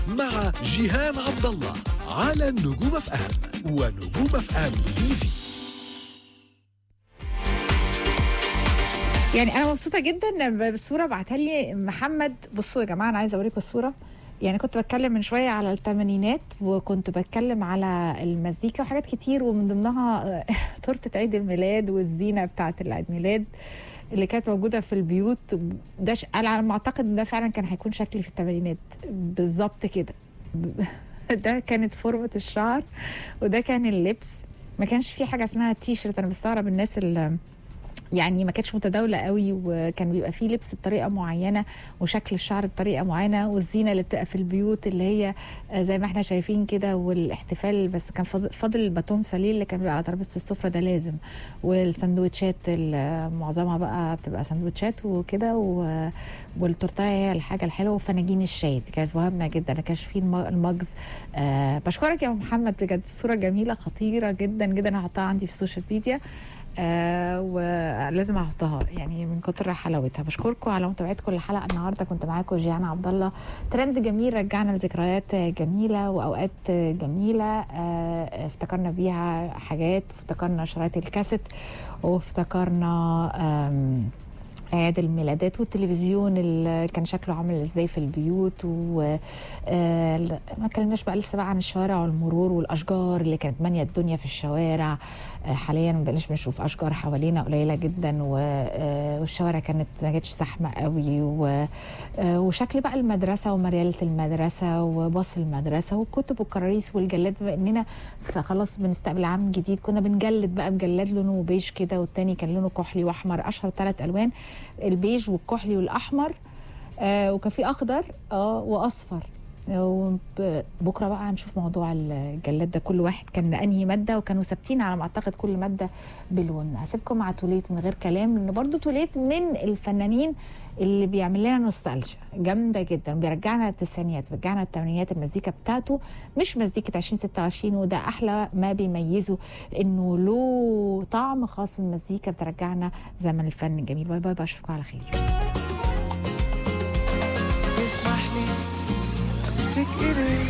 مع جيهان عبد الله على النجوم اف ام ونجوم اف ام تي في يعني انا مبسوطه جدا بالصوره بعتها لي محمد بصوا يا جماعه انا عايزه اوريكم الصوره يعني كنت بتكلم من شويه على الثمانينات وكنت بتكلم على المزيكا وحاجات كتير ومن ضمنها تورته عيد الميلاد والزينه بتاعه العيد ميلاد اللي كانت موجوده في البيوت ده ش... انا على ما اعتقد ان ده فعلا كان هيكون شكلي في الثمانينات بالظبط كده ده كانت فورمه الشعر وده كان اللبس ما كانش في حاجه اسمها تي شيرت انا بستغرب الناس اللي يعني ما كانتش متداوله قوي وكان بيبقى فيه لبس بطريقه معينه وشكل الشعر بطريقه معينه والزينه اللي بتبقى في البيوت اللي هي زي ما احنا شايفين كده والاحتفال بس كان فاضل فاضل الباتون ساليه اللي كان بيبقى على ترابيزه السفره ده لازم والسندوتشات اللي معظمها بقى بتبقى سندوتشات وكده و- والتورتايه هي الحاجه الحلوه وفناجين الشاي دي كانت مهمه جدا ما كانش فيه الم- المجز آه بشكرك يا محمد بجد الصوره جميله خطيره جدا جدا هحطها عندي في السوشيال ميديا آه ولازم احطها يعني من كتر حلاوتها بشكركم على متابعتكم الحلقه النهارده كنت معاكم جيانا عبد الله ترند جميل رجعنا لذكريات جميله واوقات جميله آه افتكرنا بيها حاجات افتكرنا شرايط الكاسيت وافتكرنا آم اعياد الميلادات والتلفزيون اللي كان شكله عامل ازاي في البيوت وما كلمناش بقى لسه بقى عن الشوارع والمرور والاشجار اللي كانت مانيه الدنيا في الشوارع آه، حاليا ما بقناش بنشوف اشجار حوالينا قليله جدا و- آه، والشوارع كانت ما كانتش زحمه قوي و- آه، وشكل بقى المدرسه ومرياله المدرسه وباص المدرسه والكتب والكراريس والجلاد بما اننا خلاص بنستقبل عام جديد كنا بنجلد بقى بجلاد لونه بيج كده والتاني كان لونه كحلي واحمر اشهر ثلاث الوان البيج والكحلي والاحمر آه وكان في اخضر اه واصفر وب- بكره بقى هنشوف موضوع الجلاد ده كل واحد كان انهي ماده وكانوا ثابتين على ما اعتقد كل ماده بلون هسيبكم مع توليت من غير كلام لان برضو توليت من الفنانين اللي بيعمل لنا نوستالجيا جامده جدا بيرجعنا للتسعينيات بيرجعنا للثمانينات المزيكا بتاعته مش مزيكه 2026 وده احلى ما بيميزه انه له طعم خاص في المزيكا بترجعنا زمن الفن الجميل باي باي باي اشوفكم على خير تسمح لي امسك ايديك